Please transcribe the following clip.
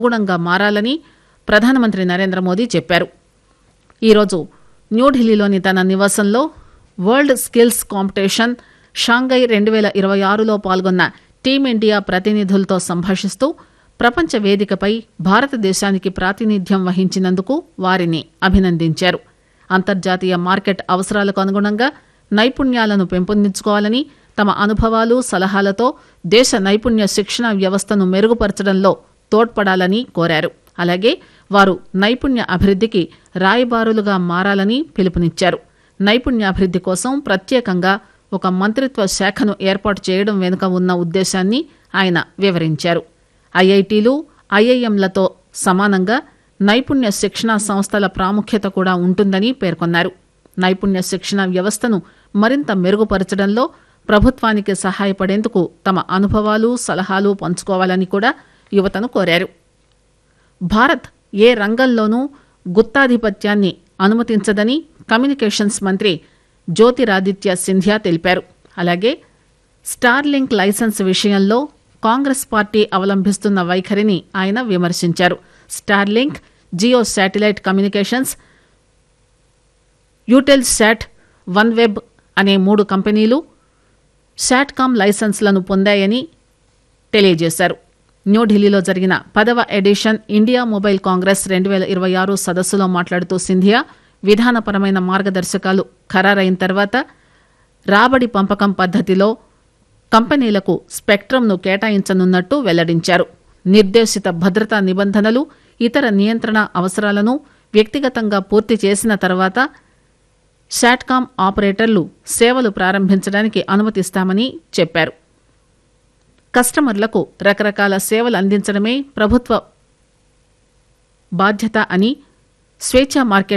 అనుగుణంగా మారాలని ప్రధానమంత్రి నరేంద్ర మోదీ చెప్పారు ఈరోజు న్యూఢిల్లీలోని తన నివాసంలో వరల్డ్ స్కిల్స్ కాంపిటీషన్ షాంఘై రెండు పేల ఇరవై ఆరులో పాల్గొన్న టీమిండియా ప్రతినిధులతో సంభాషిస్తూ ప్రపంచ వేదికపై భారతదేశానికి ప్రాతినిధ్యం వహించినందుకు వారిని అభినందించారు అంతర్జాతీయ మార్కెట్ అవసరాలకు అనుగుణంగా నైపుణ్యాలను పెంపొందించుకోవాలని తమ అనుభవాలు సలహాలతో దేశ నైపుణ్య శిక్షణ వ్యవస్థను మెరుగుపరచడంలో తోడ్పడాలని కోరారు అలాగే వారు నైపుణ్య అభివృద్ధికి రాయబారులుగా మారాలని పిలుపునిచ్చారు నైపుణ్యాభివృద్ధి కోసం ప్రత్యేకంగా ఒక మంత్రిత్వ శాఖను ఏర్పాటు చేయడం వెనుక ఉన్న ఉద్దేశాన్ని ఆయన వివరించారు ఐఐటీలు ఐఐఎంలతో సమానంగా నైపుణ్య శిక్షణా సంస్థల ప్రాముఖ్యత కూడా ఉంటుందని పేర్కొన్నారు నైపుణ్య శిక్షణ వ్యవస్థను మరింత మెరుగుపరచడంలో ప్రభుత్వానికి సహాయపడేందుకు తమ అనుభవాలు సలహాలు పంచుకోవాలని కూడా యువతను కోరారు భారత్ ఏ రంగంలోనూ గుత్తాధిపత్యాన్ని అనుమతించదని కమ్యూనికేషన్స్ మంత్రి జ్యోతిరాదిత్య సింధ్యా తెలిపారు అలాగే స్టార్లింక్ లైసెన్స్ విషయంలో కాంగ్రెస్ పార్టీ అవలంబిస్తున్న వైఖరిని ఆయన విమర్శించారు Starlink Jio Satellite Communications Eutelsat OneWeb అనే మూడు కంపెనీలు శాట్కామ్ లైసెన్స్లను పొందాయని తెలియజేశారు న్యూఢిల్లీలో జరిగిన పదవ ఎడిషన్ ఇండియా మొబైల్ కాంగ్రెస్ రెండు వేల ఇరవై ఆరు సదస్సులో మాట్లాడుతూ సింధియా విధానపరమైన మార్గదర్శకాలు ఖరారైన తర్వాత రాబడి పంపకం పద్ధతిలో కంపెనీలకు స్పెక్ట్రంను కేటాయించనున్నట్టు వెల్లడించారు నిర్దేశిత భద్రతా నిబంధనలు ఇతర నియంత్రణ అవసరాలను వ్యక్తిగతంగా పూర్తి చేసిన తర్వాత శాట్కామ్ ఆపరేటర్లు సేవలు ప్రారంభించడానికి అనుమతిస్తామని చెప్పారు కస్టమర్లకు రకరకాల సేవలు అందించడమే ప్రభుత్వ బాధ్యత అని స్వేచ్ఛా మార్కెట్